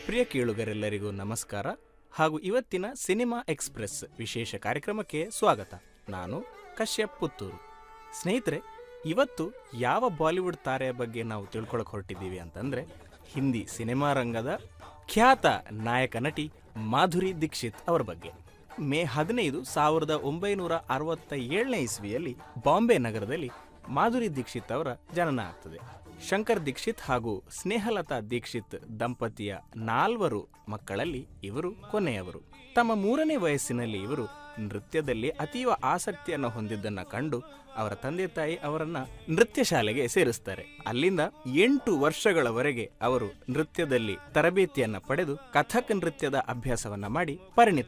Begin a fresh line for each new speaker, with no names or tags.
ಪ್ರಿಯ ಕೇಳುಗರೆಲ್ಲರಿಗೂ ನಮಸ್ಕಾರ ಹಾಗೂ ಇವತ್ತಿನ ಸಿನಿಮಾ ಎಕ್ಸ್ಪ್ರೆಸ್ ವಿಶೇಷ ಕಾರ್ಯಕ್ರಮಕ್ಕೆ ಸ್ವಾಗತ ನಾನು ಕಶ್ಯಪ್ ಪುತ್ತೂರು ಸ್ನೇಹಿತರೆ ಇವತ್ತು ಯಾವ ಬಾಲಿವುಡ್ ತಾರೆಯ ಬಗ್ಗೆ ನಾವು ತಿಳ್ಕೊಳಕ್ ಹೊರಟಿದ್ದೀವಿ ಅಂತಂದ್ರೆ ಹಿಂದಿ ಸಿನಿಮಾ ರಂಗದ ಖ್ಯಾತ ನಾಯಕ ನಟಿ ಮಾಧುರಿ ದೀಕ್ಷಿತ್ ಅವರ ಬಗ್ಗೆ ಮೇ ಹದಿನೈದು ಸಾವಿರದ ಒಂಬೈನೂರ ಅರವತ್ತ ಏಳನೇ ಇಸ್ವಿಯಲ್ಲಿ ಬಾಂಬೆ ನಗರದಲ್ಲಿ ಮಾಧುರಿ ದೀಕ್ಷಿತ್ ಅವರ ಜನನ ಆಗ್ತದೆ ಶಂಕರ್ ದೀಕ್ಷಿತ್ ಹಾಗೂ ಸ್ನೇಹಲತಾ ದೀಕ್ಷಿತ್ ದಂಪತಿಯ ನಾಲ್ವರು ಮಕ್ಕಳಲ್ಲಿ ಇವರು ಕೊನೆಯವರು ತಮ್ಮ ಮೂರನೇ ವಯಸ್ಸಿನಲ್ಲಿ ಇವರು ನೃತ್ಯದಲ್ಲಿ ಅತೀವ ಆಸಕ್ತಿಯನ್ನು ಹೊಂದಿದ್ದನ್ನು ಕಂಡು ಅವರ ತಂದೆ ತಾಯಿ ಅವರನ್ನ ನೃತ್ಯ ಶಾಲೆಗೆ ಸೇರಿಸ್ತಾರೆ ಅಲ್ಲಿಂದ ಎಂಟು ವರ್ಷಗಳವರೆಗೆ ಅವರು ನೃತ್ಯದಲ್ಲಿ ತರಬೇತಿಯನ್ನ ಪಡೆದು ಕಥಕ್ ನೃತ್ಯದ ಅಭ್ಯಾಸವನ್ನ ಮಾಡಿ ಪರಿಣಿತ